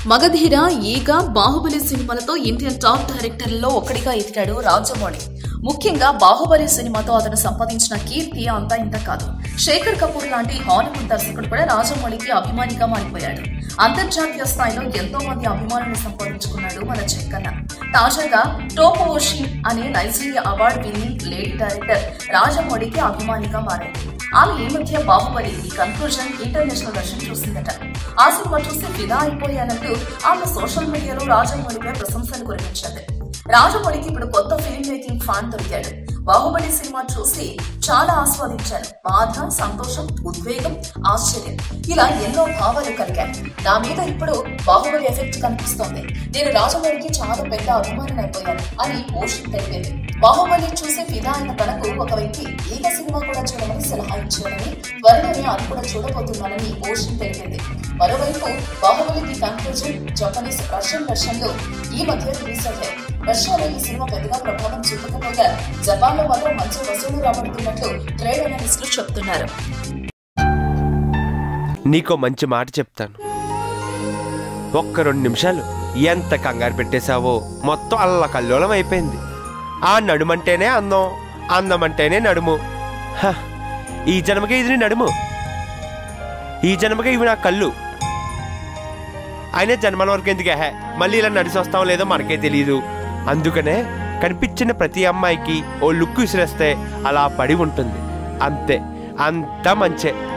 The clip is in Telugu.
మగధీర ఈగ బాహుబలి సినిమాలతో ఇండియన్ టాప్ డైరెక్టర్లలో ఒకటిగా ఎదిగాడు రాజమౌళి ముఖ్యంగా బాహుబలి సినిమాతో అతను సంపాదించిన కీర్తి అంతా ఇంత కాదు శేఖర్ కపూర్ లాంటి హాలీవుడ్ దర్శకుడు కూడా రాజమౌళికి అభిమానిగా మారిపోయాడు అంతర్జాతీయ స్థాయిలో ఎంతో మంది అభిమానులు సంపాదించుకున్నాడు మన చెక్కన్న తాజాగా టోపో ఓషిన్ అనే Nigeria award winning lady director రాజమౌళికి అభిమానిగా మారింది ఆమె ఈ మధ్య బాహుబలి ఈ కన్క్లూజన్ ఇంటర్నేషనల్ వర్షన్ చూసిందట ఆ సినిమా చూసి ఫిదా అయిపోయానంటూ ఆమె సోషల్ మీడియాలో రాజమౌళిపై ప్రశంసలు కురిపించింది రాజమౌళికి ఇప్పుడు కొత్త ఫిల్మ్ మేకింగ్ ఫాన్ దొరికాడు బాహుబలి సినిమా చూసి చాలా ఆస్వాదించాను బాధ సంతోషం ఉద్వేగం ఆశ్చర్యం ఇలా ఎన్నో భావాలు కలిగాయి నా మీద ఇప్పుడు బాహుబలి ఎఫెక్ట్ కనిపిస్తోంది నేను రాజమౌళికి చాలా పెద్ద అభిమానం అయిపోయాను అని ఓషన్ తెలిపింది బాహుబలి చూసి ఫిదా అయిన తనకు ఒక వ్యక్తి ఈగ సినిమా కూడా చూడమని సలహా ఇచ్చాడని త్వరలోనే అది కూడా చూడబోతున్నానని ఓషన్ తెలిపింది మరోవైపు బాహుబలికి కన్క్లూజన్ జపనీస్ రష్యన్ వెర్షన్లు ఈ మధ్య రిలీజ్ అయ్యాయి రష్యాలో ఈ సినిమా పెద్దగా ప్రభావం చూపకపోగా జపాన్ లో మాత్రం మంచి వసూలు రాబడుతున్నట్లు ట్రేడ్ అనలిస్టులు చెప్తున్నారు నీకో మంచి మాట చెప్తాను ఒక్క రెండు నిమిషాలు ఎంత కంగారు పెట్టేశావో మొత్తం అల్ల కల్లోలం అయిపోయింది ఆ నడుమంటేనే అందం అందం అంటేనే నడుము హ, ఈ జన్మకే ఇది నీ నడుము ఈ జన్మకే ఇవి నా కళ్ళు అయినా జన్మల వరకు ఎందుకే హే మళ్ళీ ఇలా నడిచి వస్తాం లేదో మనకే తెలియదు అందుకనే కనిపించిన ప్రతి అమ్మాయికి ఓ లుక్ విసిరేస్తే అలా పడి ఉంటుంది అంతే అంతా మంచే